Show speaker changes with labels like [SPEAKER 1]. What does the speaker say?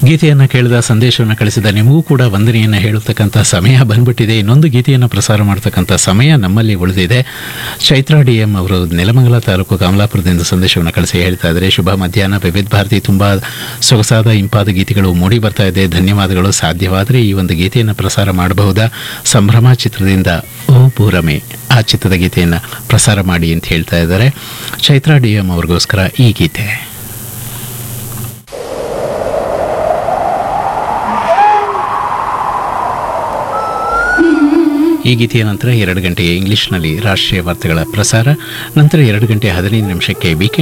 [SPEAKER 1] ಗೀತೆಯನ್ನು ಕೇಳಿದ ಸಂದೇಶವನ್ನು ಕಳಿಸಿದ ನಿಮಗೂ ಕೂಡ ವಂದನೆಯನ್ನು ಹೇಳತಕ್ಕಂಥ ಸಮಯ ಬಂದ್ಬಿಟ್ಟಿದೆ ಇನ್ನೊಂದು ಗೀತೆಯನ್ನು ಪ್ರಸಾರ ಮಾಡ್ತಕ್ಕಂಥ ಸಮಯ ನಮ್ಮಲ್ಲಿ ಉಳಿದಿದೆ ಚೈತ್ರಾ ಡಿ ಎಂ ಅವರು ನೆಲಮಂಗಲ ತಾಲೂಕು ಕಮಲಾಪುರದಿಂದ ಸಂದೇಶವನ್ನು ಕಳಿಸಿ ಹೇಳ್ತಾ ಇದ್ದಾರೆ ಶುಭ ಮಧ್ಯಾಹ್ನ ವಿವಿಧ ಭಾರತಿ ತುಂಬ ಸೊಗಸಾದ ಇಂಪಾದ ಗೀತೆಗಳು ಮೂಡಿ ಬರ್ತಾ ಇದೆ ಧನ್ಯವಾದಗಳು ಸಾಧ್ಯವಾದರೆ ಈ ಒಂದು ಗೀತೆಯನ್ನು ಪ್ರಸಾರ ಮಾಡಬಹುದಾ ಸಂಭ್ರಮ ಚಿತ್ರದಿಂದ ಓ ಪೂರಮೆ ಆ ಚಿತ್ರದ ಗೀತೆಯನ್ನು ಪ್ರಸಾರ ಮಾಡಿ ಅಂತ ಹೇಳ್ತಾ ಇದ್ದಾರೆ ಚೈತ್ರಾ ಡಿ ಎಂ ಅವ್ರಿಗೋಸ್ಕರ ಈ ಗೀತೆ ಈ ಗೀತೆಯ ನಂತರ ಎರಡು ಗಂಟೆಗೆ ಇಂಗ್ಲಿಷ್ನಲ್ಲಿ ರಾಷ್ಟ್ರೀಯ ವಾರ್ತೆಗಳ ಪ್ರಸಾರ ನಂತರ ಎರಡು ಗಂಟೆ ಹದಿನೈದು ನಿಮಿಷಕ್ಕೆ ವೀಕೆಂಡ್